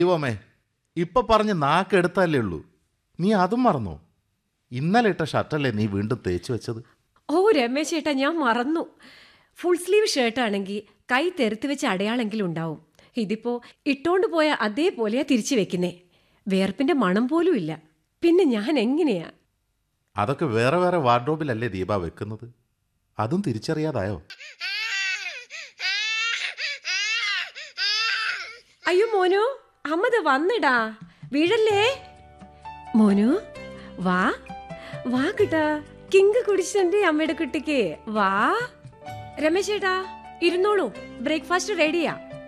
ദൈവമേ ഇപ്പൊ പറഞ്ഞ് നാക്കെടുത്തല്ലേ ഉള്ളൂ നീ അതും മറന്നോ ഇന്നലെ ഇട്ട ഷർട്ടല്ലേ നീ വീണ്ടും തേച്ച് വെച്ചത് ഓ രമേശ് ചേട്ടാ ഞാൻ മറന്നു ഫുൾ സ്ലീവ് ഷർട്ടാണെങ്കിൽ കൈ തെറുത്ത് വെച്ച അടയാളെങ്കിലും ഉണ്ടാവും ഇതിപ്പോ ഇട്ടോണ്ട് പോയ അതേപോലെയാ തിരിച്ചു വെക്കുന്നേ വേർപ്പിന്റെ മണം പോലും ഇല്ല പിന്നെ ഞാൻ എങ്ങനെയാ അതൊക്കെ വേറെ വേറെ വാർഡ്രോബിലല്ലേ ദീപ വെക്കുന്നത് അതും തിരിച്ചറിയാതായോ അയ്യോ മോനു അമ്മത് വന്നിടാ വീഴല്ലേ മോനു വാ വാ കിട്ടാ കിങ്ക് കുടിച്ചെന്റെ അമ്മയുടെ കുട്ടിക്ക് വാ രമേശ് ചേട്ടാ ഇരുന്നോളൂ ബ്രേക്ക്ഫാസ്റ്റ് റെഡിയാ